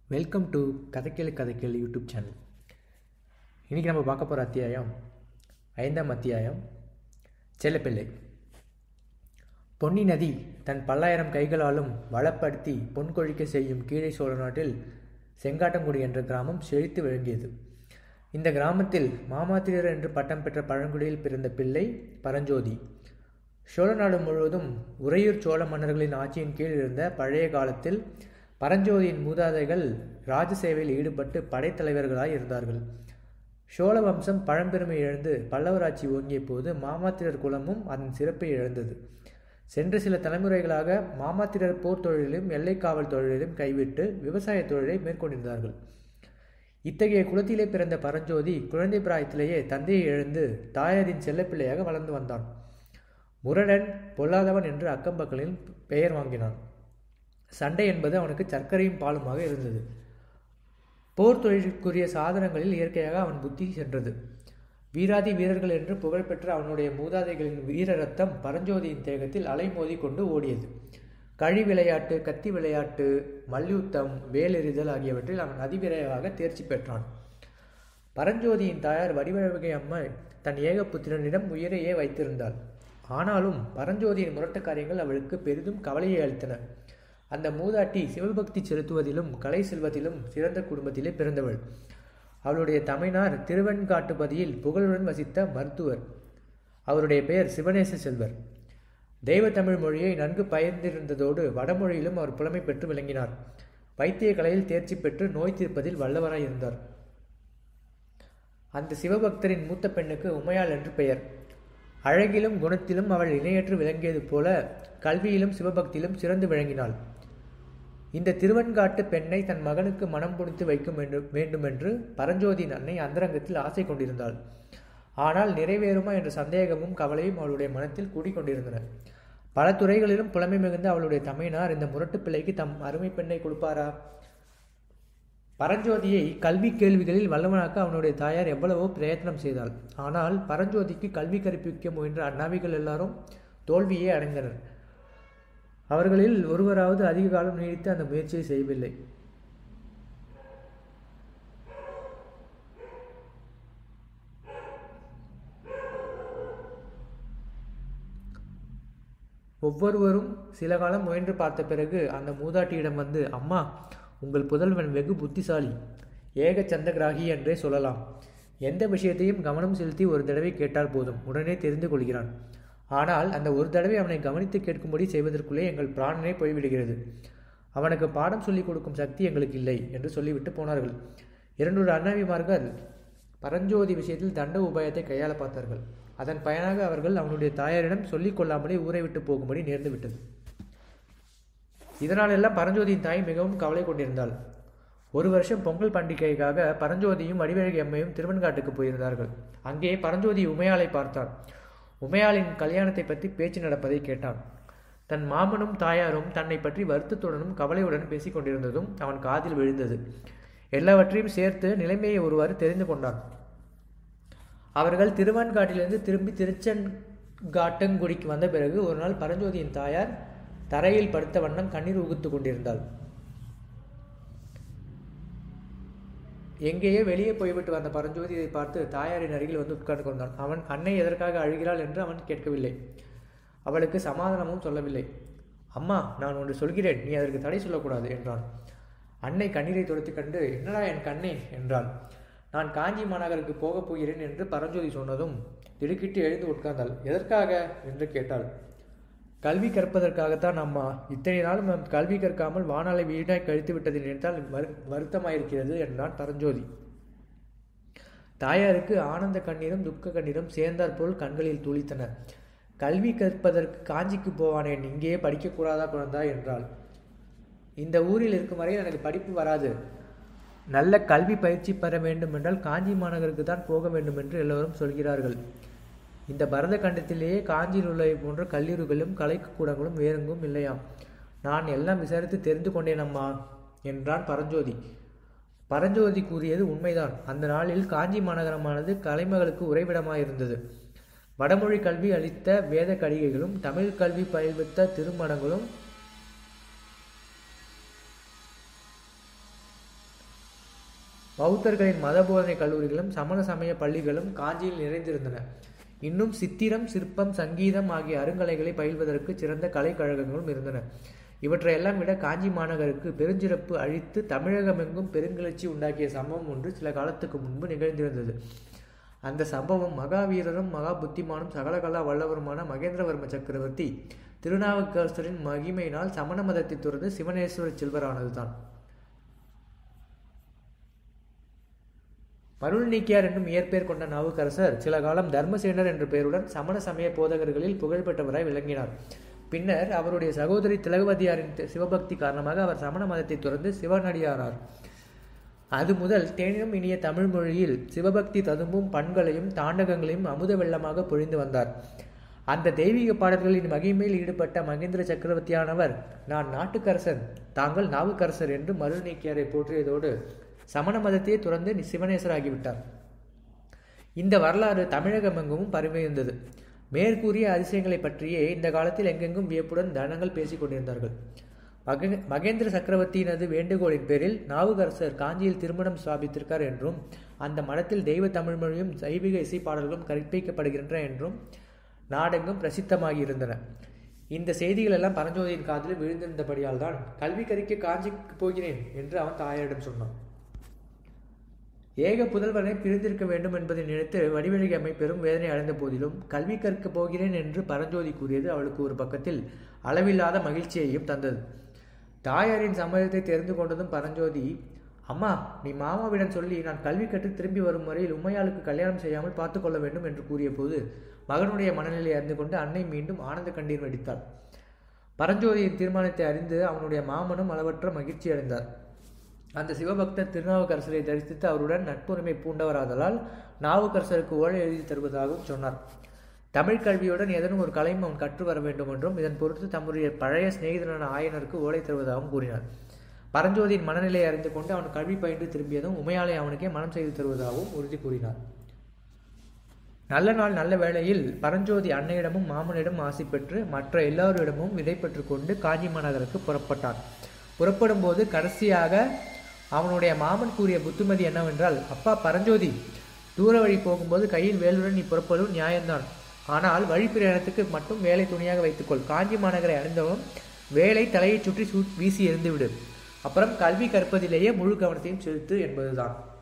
welcome to Kathaikelu Kathaikelu YouTube channel இன்றைக்கி நம்ம பார்க்க போகிற அத்தியாயம் ஐந்தாம் அத்தியாயம் செல்லப்பிள்ளை பொன்னி நதி தன் பல்லாயிரம் கைகளாலும் வளப்படுத்தி பொன் கொழிக்க செய்யும் கீழே சோழ நாட்டில் செங்காட்டங்குடி என்ற கிராமம் செழித்து விளங்கியது இந்த கிராமத்தில் மாமாத்திரர் என்று பட்டம் பெற்ற பழங்குடியில் பிறந்த பிள்ளை பரஞ்சோதி சோழ நாடு முழுவதும் உறையூர் சோழ மன்னர்களின் ஆட்சியின் கீழ் இருந்த பழைய காலத்தில் பரஞ்சோதியின் மூதாதைகள் ராஜ சேவையில் ஈடுபட்டு படைத்தலைவர்களாய் இருந்தார்கள் சோழ வம்சம் பழம்பெருமை இழந்து பல்லவராட்சி ஓங்கிய போது மாமாத்திரர் குலமும் அதன் சிறப்பை இழந்தது சென்ற சில தலைமுறைகளாக மாமாத்திரர் போர் தொழிலிலும் எல்லை காவல் தொழிலிலும் கைவிட்டு விவசாய தொழிலை மேற்கொண்டிருந்தார்கள் இத்தகைய குலத்திலே பிறந்த பரஞ்சோதி குழந்தை பிராயத்திலேயே தந்தையை இழந்து தாயாரின் செல்லப்பிள்ளையாக வளர்ந்து வந்தான் முரடன் பொல்லாதவன் என்று அக்கம்பக்களில் பெயர் வாங்கினான் சண்டை என்பது அவனுக்கு சர்க்கரையும் பாலுமாக இருந்தது போர் தொழிலுக்குரிய சாதனங்களில் இயற்கையாக அவன் புத்தி சென்றது வீராதி வீரர்கள் என்று புகழ்பெற்ற அவனுடைய மூதாதைகளின் வீர ரத்தம் பரஞ்சோதியின் தேகத்தில் அலைமோதி கொண்டு ஓடியது கழி விளையாட்டு கத்தி விளையாட்டு மல்யுத்தம் வேலெறிதல் ஆகியவற்றில் அவன் அதிவிரைவாக தேர்ச்சி பெற்றான் பரஞ்சோதியின் தாயார் வடிவழகை அம்மை தன் ஏகப்புத்திரனிடம் உயிரையே வைத்திருந்தாள் ஆனாலும் பரஞ்சோதியின் முரட்டு காரியங்கள் அவளுக்கு பெரிதும் கவலையை அளித்தன அந்த மூதாட்டி சிவபக்தி செலுத்துவதிலும் கலை செல்வதிலும் சிறந்த குடும்பத்திலே பிறந்தவள் அவளுடைய தமைனார் திருவெண்காட்டுப்பதியில் புகழுடன் வசித்த மருத்துவர் அவருடைய பெயர் சிவநேச செல்வர் தெய்வ தமிழ் மொழியை நன்கு பயந்திருந்ததோடு வடமொழியிலும் அவர் புலமை பெற்று விளங்கினார் வைத்திய கலையில் தேர்ச்சி பெற்று நோய் தீர்ப்பதில் வல்லவராய் இருந்தார் அந்த சிவபக்தரின் மூத்த பெண்ணுக்கு உமையாள் என்று பெயர் அழகிலும் குணத்திலும் அவள் இணையற்று விளங்கியது போல கல்வியிலும் சிவபக்தியிலும் சிறந்து விளங்கினாள் இந்த திருவன்காட்டு பெண்ணை தன் மகனுக்கு மனம் புடித்து வைக்கும் வேண்டுமென்று பரஞ்சோதியின் அன்னை அந்தரங்கத்தில் ஆசை கொண்டிருந்தாள் ஆனால் நிறைவேறுமா என்ற சந்தேகமும் கவலையும் அவளுடைய மனத்தில் கூடிக்கொண்டிருந்தன பல துறைகளிலும் புலமை மிகுந்த அவளுடைய தமையனார் இந்த முரட்டு பிள்ளைக்கு தம் அருமை பெண்ணை கொடுப்பாரா பரஞ்சோதியை கல்வி கேள்விகளில் வல்லவனாக்க அவனுடைய தாயார் எவ்வளவோ பிரயத்னம் செய்தாள் ஆனால் பரஞ்சோதிக்கு கல்வி கற்பிக்க முயன்ற அண்ணாவிகள் எல்லாரும் தோல்வியே அடைந்தனர் அவர்களில் ஒருவராவது அதிக காலம் நீடித்து அந்த முயற்சியை செய்யவில்லை ஒவ்வொருவரும் சில காலம் முயன்று பார்த்த பிறகு அந்த மூதாட்டியிடம் வந்து அம்மா உங்கள் புதல்வன் வெகு புத்திசாலி ஏக சந்தகிராகி என்றே சொல்லலாம் எந்த விஷயத்தையும் கவனம் செலுத்தி ஒரு தடவை கேட்டால் போதும் உடனே தெரிந்து கொள்கிறான் ஆனால் அந்த ஒரு தடவை அவனை கவனித்து கேட்கும்படி செய்வதற்குள்ளே எங்கள் பிராணனே போய்விடுகிறது அவனுக்கு பாடம் சொல்லிக் கொடுக்கும் சக்தி எங்களுக்கு இல்லை என்று சொல்லிவிட்டு போனார்கள் இரண்டொரு அண்ணாவிமார்கள் பரஞ்சோதி விஷயத்தில் தண்ட உபாயத்தை கையாள பார்த்தார்கள் அதன் பயனாக அவர்கள் அவனுடைய தாயாரிடம் சொல்லிக் கொள்ளாமலே ஊரை விட்டு போகும்படி நேர்ந்து விட்டது இதனாலெல்லாம் பரஞ்சோதியின் தாய் மிகவும் கவலை கொண்டிருந்தாள் ஒரு வருஷம் பொங்கல் பண்டிகைக்காக பரஞ்சோதியும் வடிவழகி அம்மையும் திருவன்காட்டுக்கு போயிருந்தார்கள் அங்கே பரஞ்சோதி உமையாளை பார்த்தான் உமையாளின் கல்யாணத்தை பற்றி பேச்சு நடப்பதை கேட்டான் தன் மாமனும் தாயாரும் தன்னை பற்றி வருத்தத்துடனும் கவலையுடன் பேசிக் கொண்டிருந்ததும் அவன் காதில் விழுந்தது எல்லாவற்றையும் சேர்த்து நிலைமையை ஒருவாறு தெரிந்து கொண்டான் அவர்கள் திருவான்காட்டிலிருந்து திரும்பி திருச்சென்காட்டங்குடிக்கு வந்த பிறகு ஒரு நாள் பரஞ்சோதியின் தாயார் தரையில் படுத்த வண்ணம் கண்ணீர் உகுத்து கொண்டிருந்தாள் எங்கேயோ வெளியே போய்விட்டு வந்த பரஞ்சோதி இதை பார்த்து தாயாரின் அருகில் வந்து உட்கார்ந்து கொண்டான் அவன் அன்னை எதற்காக அழுகிறாள் என்று அவன் கேட்கவில்லை அவளுக்கு சமாதானமும் சொல்லவில்லை அம்மா நான் ஒன்று சொல்கிறேன் நீ அதற்கு தடை சொல்லக்கூடாது என்றான் அன்னை கண்ணீரை தொடுத்து கண்டு என்னடா என் கண்ணே என்றாள் நான் காஞ்சி மாநகருக்கு போகப் போகிறேன் என்று பரஞ்சோதி சொன்னதும் திடுக்கிட்டு எழுந்து உட்கார்ந்தாள் எதற்காக என்று கேட்டாள் கல்வி கற்பதற்காகத்தான் அம்மா இத்தனை நாளும் நம் கல்வி கற்காமல் வானாலை வீணாய் கழித்து விட்டதை நினைத்தால் வரு வருத்தமாயிருக்கிறது என்றான் பரஞ்சோதி தாயாருக்கு ஆனந்த கண்ணீரும் துக்க கண்ணீரும் சேர்ந்தாற் போல் கண்களில் துளித்தன கல்வி கற்பதற்கு காஞ்சிக்கு போவானேன் இங்கேயே படிக்கக்கூடாதா குழந்தா என்றாள் இந்த ஊரில் இருக்கும் வரையில் எனக்கு படிப்பு வராது நல்ல கல்வி பயிற்சி பெற வேண்டும் என்றால் காஞ்சி மாநகருக்கு தான் போக வேண்டும் என்று எல்லோரும் சொல்கிறார்கள் இந்த பரத கண்டத்திலேயே காஞ்சியில் உள்ள போன்ற கல்லூரிகளும் கலைக்கூடங்களும் வேறெங்கும் இல்லையாம் நான் எல்லாம் விசாரித்து தெரிந்து கொண்டேன் அம்மா என்றான் பரஞ்சோதி பரஞ்சோதி கூறியது உண்மைதான் அந்த நாளில் காஞ்சி மாநகரமானது கலைமகளுக்கு உறைவிடமாயிருந்தது வடமொழி கல்வி அளித்த வேத கடிகைகளும் தமிழ் கல்வி பயில்வித்த திருமணங்களும் பௌத்தர்களின் மத போதனை கல்லூரிகளும் சமண சமய பள்ளிகளும் காஞ்சியில் நிறைந்திருந்தன இன்னும் சித்திரம் சிற்பம் சங்கீதம் ஆகிய அருங்கலைகளை பயில்வதற்கு சிறந்த கலைக்கழகங்களும் இருந்தன இவற்றையெல்லாம் விட காஞ்சி மாநகருக்கு பெருஞ்சிறப்பு அழித்து தமிழகமெங்கும் பெருங்கிளர்ச்சி உண்டாக்கிய சம்பவம் ஒன்று சில காலத்துக்கு முன்பு நிகழ்ந்திருந்தது அந்த சம்பவம் மகாவீரரும் மகா புத்திமானும் சகலகலா வல்லவருமான மகேந்திரவர்ம சக்கரவர்த்தி திருநாவுக்கரசரின் மகிமையினால் சமண மதத்தை துறந்து சிவனேஸ்வர செல்வரானதுதான் மருள் நீக்கியார் என்னும் இயற்பெயர் கொண்ட நாவுக்கரசர் சில காலம் தர்மசேனர் என்ற பெயருடன் சமண சமய போதகர்களில் புகழ்பெற்றவராய் விளங்கினார் பின்னர் அவருடைய சகோதரி திலகவதியாரின் சிவபக்தி காரணமாக அவர் சமண மதத்தை துறந்து சிவனடியாரார் அது முதல் தேனினும் இனிய தமிழ் மொழியில் சிவபக்தி ததும்பும் பண்களையும் தாண்டகங்களையும் அமுத வெள்ளமாக பொழிந்து வந்தார் அந்த தெய்வீக பாடல்களின் மகிமையில் ஈடுபட்ட மகேந்திர சக்கரவர்த்தியானவர் நான் நாட்டுக்கரசன் தாங்கள் நாவுக்கரசர் என்று மருள் நீக்கியாரை போற்றியதோடு சமண மதத்தையே துறந்து சிவனேசராகிவிட்டார் இந்த வரலாறு தமிழகமெங்கும் பரவியிருந்தது மேற்கூறிய அதிசயங்களை பற்றியே இந்த காலத்தில் எங்கெங்கும் வியப்புடன் தனங்கள் பேசிக் கொண்டிருந்தார்கள் மகே- மகேந்திர சக்கரவர்த்தியினது வேண்டுகோளின் பேரில் நாவுக்கரசர் காஞ்சியில் திருமணம் ஸ்தாபித்திருக்கார் என்றும் அந்த மடத்தில் தெய்வ தமிழ் மொழியும் சைவிக இசை பாடல்களும் கற்பிக்கப்படுகின்றன என்றும் நாடெங்கும் பிரசித்தமாகி இருந்தன இந்த செய்திகள் எல்லாம் பரஞ்சோதியின் காதில் விழுந்திருந்தபடியால் தான் கல்வி கறிக்க காஞ்சிக்கு போகிறேன் என்று அவன் தாயாரிடம் சொன்னான் ஏக புதல்வனை பிரிந்திருக்க வேண்டும் என்பதை நினைத்து வடிவழகி அம்மை பெரும் வேதனை அடைந்த போதிலும் கல்வி கற்கப் போகிறேன் என்று பரஞ்சோதி கூறியது அவளுக்கு ஒரு பக்கத்தில் அளவில்லாத மகிழ்ச்சியையும் தந்தது தாயாரின் சம்மதத்தை தெரிந்து கொண்டதும் பரஞ்சோதி அம்மா நீ மாமாவிடம் சொல்லி நான் கல்வி கற்று திரும்பி வரும் வரையில் உம்மையாளுக்கு கல்யாணம் செய்யாமல் பார்த்து கொள்ள வேண்டும் என்று கூறிய போது மகனுடைய மனநிலையை அறிந்து கொண்டு அன்னை மீண்டும் ஆனந்த கண்ணீர் வடித்தாள் பரஞ்சோதியின் தீர்மானத்தை அறிந்து அவனுடைய மாமனும் அளவற்ற மகிழ்ச்சி அடைந்தார் அந்த சிவபக்தர் திருநாவுக்கரசரை தரிசித்து அவருடன் நட்புரிமை பூண்டவராதலால் நாவுக்கரசருக்கு ஓலை எழுதி தருவதாகவும் சொன்னார் தமிழ் கல்வியுடன் ஏதேனும் ஒரு கலையும் அவன் கற்று வர வேண்டும் என்றும் இதன் பொறுத்து தம்முடைய பழைய சிநேகிதனான ஆயனருக்கு ஓலை தருவதாகவும் கூறினார் பரஞ்சோதியின் மனநிலையை அறிந்து கொண்டு அவன் கல்வி பயின்று திரும்பியதும் உமையாலை அவனுக்கே மனம் செய்து தருவதாகவும் உறுதி கூறினார் நல்ல நாள் நல்ல வேளையில் பரஞ்சோதி அன்னையிடமும் மாமனிடம் ஆசி பெற்று மற்ற எல்லோரிடமும் விடை பெற்று கொண்டு காஞ்சி மாநகருக்கு புறப்பட்டான் புறப்படும் போது கடைசியாக அவனுடைய மாமன் கூறிய புத்துமதி என்னவென்றால் அப்பா பரஞ்சோதி தூர வழி போகும்போது கையில் வேலுடன் நீ புறப்பதும் நியாயம்தான் ஆனால் வழி பிரயாணத்துக்கு மட்டும் வேலை துணியாக வைத்துக்கொள் காஞ்சி மாநகரை அடைந்தவனும் வேலை தலையை சுற்றி சூ வீசி எறிந்துவிடு அப்புறம் கல்வி கற்பதிலேயே முழு கவனத்தையும் செலுத்து என்பதுதான்